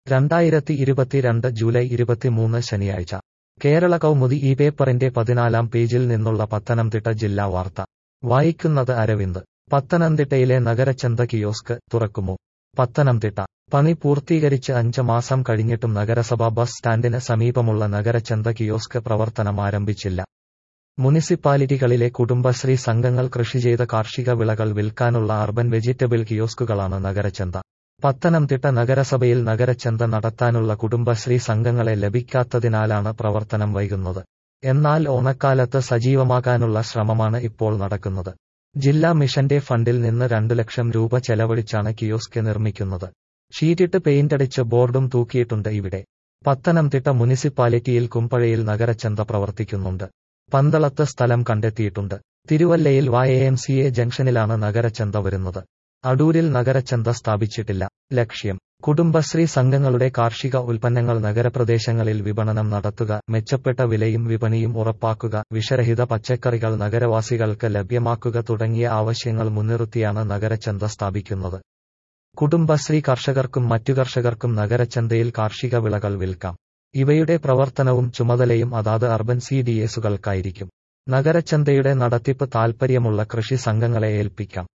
രണ്ടായിരത്തി ഇരുപത്തിരണ്ട് ജൂലൈ ഇരുപത്തിമൂന്ന് ശനിയാഴ്ച കേരള കൗമുദി ഈ പേപ്പറിന്റെ പതിനാലാം പേജിൽ നിന്നുള്ള പത്തനംതിട്ട ജില്ലാ വാർത്ത വായിക്കുന്നത് അരവിന്ദ് പത്തനംതിട്ടയിലെ നഗരചന്ത കിയോസ്ക് തുറക്കുമോ പത്തനംതിട്ട പണി പൂർത്തീകരിച്ച് അഞ്ച് മാസം കഴിഞ്ഞിട്ടും നഗരസഭ ബസ് സ്റ്റാൻഡിന് സമീപമുള്ള നഗരചന്ത കിയോസ്ക് പ്രവർത്തനം ആരംഭിച്ചില്ല മുനിസിപ്പാലിറ്റികളിലെ കുടുംബശ്രീ സംഘങ്ങൾ കൃഷി ചെയ്ത കാർഷിക വിളകൾ വിൽക്കാനുള്ള അർബൻ വെജിറ്റബിൾ കിയോസ്കുകളാണ് നഗരചന്ത പത്തനംതിട്ട നഗരസഭയിൽ നഗരചന്ത നടത്താനുള്ള കുടുംബശ്രീ സംഘങ്ങളെ ലഭിക്കാത്തതിനാലാണ് പ്രവർത്തനം വൈകുന്നത് എന്നാൽ ഓണക്കാലത്ത് സജീവമാകാനുള്ള ശ്രമമാണ് ഇപ്പോൾ നടക്കുന്നത് ജില്ലാ മിഷന്റെ ഫണ്ടിൽ നിന്ന് രണ്ടു ലക്ഷം രൂപ ചെലവഴിച്ചാണ് കിയോസ്ക് നിർമ്മിക്കുന്നത് ഷീറ്റിട്ട് പെയിന്റടിച്ച് ബോർഡും തൂക്കിയിട്ടുണ്ട് ഇവിടെ പത്തനംതിട്ട മുനിസിപ്പാലിറ്റിയിൽ കുമ്പഴയിൽ നഗരചന്ത പ്രവർത്തിക്കുന്നുണ്ട് പന്തളത്ത് സ്ഥലം കണ്ടെത്തിയിട്ടുണ്ട് തിരുവല്ലയിൽ വായ എം സി എ ജംഗ്ഷനിലാണ് നഗരചന്ത വരുന്നത് അടൂരിൽ നഗരചന്ത സ്ഥാപിച്ചിട്ടില്ല ലക്ഷ്യം കുടുംബശ്രീ സംഘങ്ങളുടെ കാർഷിക ഉൽപ്പന്നങ്ങൾ നഗരപ്രദേശങ്ങളിൽ വിപണനം നടത്തുക മെച്ചപ്പെട്ട വിലയും വിപണിയും ഉറപ്പാക്കുക വിഷരഹിത പച്ചക്കറികൾ നഗരവാസികൾക്ക് ലഭ്യമാക്കുക തുടങ്ങിയ ആവശ്യങ്ങൾ മുൻനിർത്തിയാണ് നഗരചന്ത സ്ഥാപിക്കുന്നത് കുടുംബശ്രീ കർഷകർക്കും മറ്റു കർഷകർക്കും നഗരചന്തയിൽ കാർഷിക വിളകൾ വിൽക്കാം ഇവയുടെ പ്രവർത്തനവും ചുമതലയും അതാത് അർബൻ സി ഡി എസുകൾക്കായിരിക്കും നഗരചന്തയുടെ നടത്തിപ്പ് താൽപ്പര്യമുള്ള കൃഷി സംഘങ്ങളെ ഏൽപ്പിക്കാം